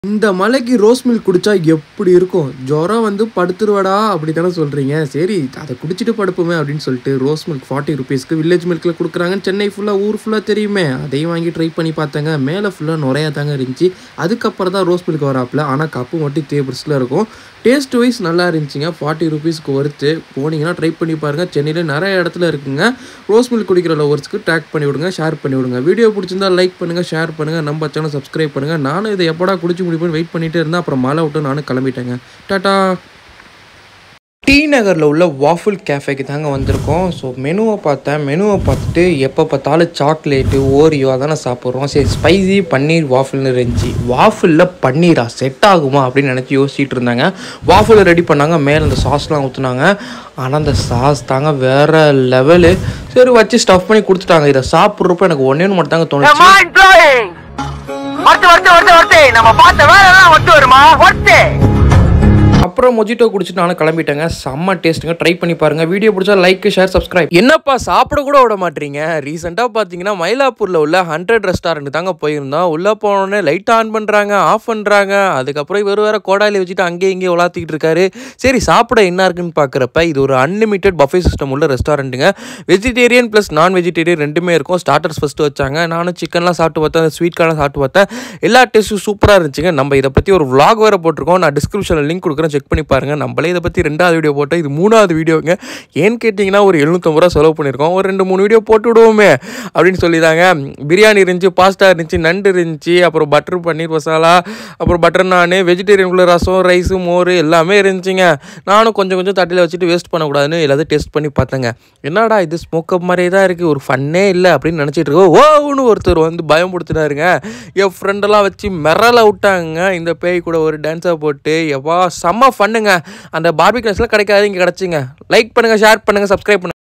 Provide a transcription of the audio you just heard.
இந்த மலைக்கு rose milk குடிச்சா எப்படி இருக்கும் ஜுரம் வந்து படுத்துருவடா அப்படி தானே சொல்கிறீங்க சரி அதை குடிச்சிட்டு படுப்போமே அப்படின்னு சொல்லிட்டு ரோஸ் மில்க் ஃபார்ட்டி ருபீஸ்க்கு வில்லேஜ் மில்கில் கொடுக்குறாங்க சென்னை ஃபுல்லாக ஊர் ஃபுல்லாக தெரியுமே அதையும் வாங்கி ட்ரை பண்ணி பார்த்தேங்க மேலே ஃபுல்லாக நுறையா தாங்க இருந்துச்சு அதுக்கப்புறம் தான் ரோஸ் மில்க் வராப்பில் ஆனால் கப்பு மட்டும் தேபிள்ஸில் இருக்கும் டேஸ்ட் வைஸ் நல்லா இருந்துச்சுங்க ஃபார்ட்டி ருபீஸ்க்கு ஒர்த்து போனீங்கன்னா ட்ரை பண்ணி பாருங்கள் சென்னையில் நிறைய இடத்துல இருக்குங்க ரோஸ் மில்க் குடிக்கிற லவர்ஸ்க்கு டேக் பண்ணி விடுங்க ஷேர் பண்ணி விடுங்க வீடியோ பிடிச்சிருந்தா லைக் பண்ணுங்கள் ஷேர் பண்ணுங்கள் நம்ம சேனல் சப்ஸ்கிரைப் பண்ணுங்கள் நானும் இதை எப்படா குடிச்சு முடிப்பேன்னு வெயிட் பண்ணிட்டு இருந்தேன் அப்புறம் மழை விட்டு நானும் கிளம்பிட்டேங்க டாட்டா டி நகரில் உள்ள வாஃபுல் கேஃபேக்கு தாங்க வந்திருக்கோம் ஸோ மெனுவை பார்த்தேன் மெனுவை பார்த்துட்டு எப்போ பார்த்தாலும் சாக்லேட்டு ஓரியோ அதானே சாப்பிட்றோம் சரி ஸ்பைசி பன்னீர் வாஃபிள்னு இருந்துச்சு வாஃபிளில் பன்னீரா செட் ஆகுமா அப்படின்னு நினச்சி யோசிச்சுட்டு இருந்தாங்க வாஃபில் ரெடி பண்ணாங்க மேலே அந்த சாஸ்லாம் ஊற்றுனாங்க ஆனால் அந்த சாஸ் தாங்க வேற லெவலு சரி வச்சு ஸ்டஃப் பண்ணி கொடுத்துட்டாங்க இதை சாப்பிட்றப்ப எனக்கு ஒன்றே மட்டும் தாங்க தோணுச்சு mind blowing worth worth worth worth நம்ம பார்த்த வேலை எல்லாம் ஒர்த்து வருமா ஒர்த்து அப்புறம் மொஜிட்டோ குடிச்சிட்டு நானும் கிளம்பிட்டேங்க செம்ம டேஸ்ட்டுங்க ட்ரை பண்ணி பாருங்க வீடியோ பிடிச்சா லைக் ஷேர் சப்ஸ்கிரைப் என்னப்பா சாப்பிட கூட விட மாட்டீங்க ரீசெண்டாக பார்த்தீங்கன்னா மயிலாப்பூரில் உள்ள ஹண்ட்ரட் ரெஸ்டாரண்ட் தாங்க போயிருந்தோம் உள்ளே போனோடனே லைட் ஆன் பண்ணுறாங்க ஆஃப் பண்ணுறாங்க அதுக்கப்புறம் இவர் வேற கோடாலி வச்சுட்டு அங்கேயும் இங்கேயும் உலாத்திக்கிட்டு இருக்காரு சரி சாப்பிட என்ன இருக்குன்னு பார்க்குறப்ப இது ஒரு அன்லிமிட்டெட் பஃபே சிஸ்டம் உள்ள ரெஸ்டாரண்ட்டுங்க வெஜிடேரியன் ப்ளஸ் நான் வெஜிடேரியன் ரெண்டுமே இருக்கும் ஸ்டார்டர்ஸ் ஃபஸ்ட்டு வச்சாங்க நானும் சிக்கன்லாம் சாப்பிட்டு பார்த்தேன் ஸ்வீட் கார்லாம் சாப்பிட்டு பார்த்தேன் எல்லா டேஸ்ட்டும் சூப்பராக இருந்துச்சுங்க நம்ம இதை பற்றி ஒரு vlog வேறு போட்டிருக்கோம் நான் டிஸ்கிரிப்ஷனில் லிங்க் கொடுக்குறேன் செக் பண்ணி பாருங்கள் நம்மளே இதை பற்றி ரெண்டாவது வீடியோ போட்டோம் இது மூணாவது வீடியோங்க ஏன்னு கேட்டிங்கன்னா ஒரு எழுநூற்றம்பது ரூபா செலவு பண்ணியிருக்கோம் ஒரு ரெண்டு மூணு வீடியோ போட்டு விடுவோமே அப்படின்னு சொல்லிதாங்க பிரியாணி இருந்துச்சு பாஸ்தா இருந்துச்சு நண்டு இருந்துச்சு அப்புறம் பட்டர் பன்னீர் மசாலா அப்புறம் பட்டர் நான் வெஜிடேரியனுக்குள்ள ரசம் ரைஸு மோர் எல்லாமே இருந்துச்சுங்க நானும் கொஞ்சம் கொஞ்சம் தட்டில் வச்சுட்டு வேஸ்ட் பண்ணக்கூடாதுன்னு எல்லாத்தையும் டேஸ்ட் பண்ணி பார்த்தேங்க என்னடா இது ஸ்மோக்கப் மாதிரியே தான் இருக்குது ஒரு ஃபன்னே இல்லை அப்படின்னு நினச்சிட்டு இருக்கோம் ஓன்னு ஒருத்தர் வந்து பயம்படுத்தினாருங்க என் ஃப்ரெண்டெல்லாம் வச்சு மிரள விட்டாங்க இந்த பேய் கூட ஒரு டான்ஸாக போட்டு எவ்வா செம்ம ஃபன்னுங்க அந்த பார்பி கிளாஸ்லாம் கிடைக்காது இங்கே கிடச்சிங்க லைக் பண்ணுங்கள் ஷேர் பண்ணுங்கள் சப்ஸ்கிரைப் பண்ணுங்கள்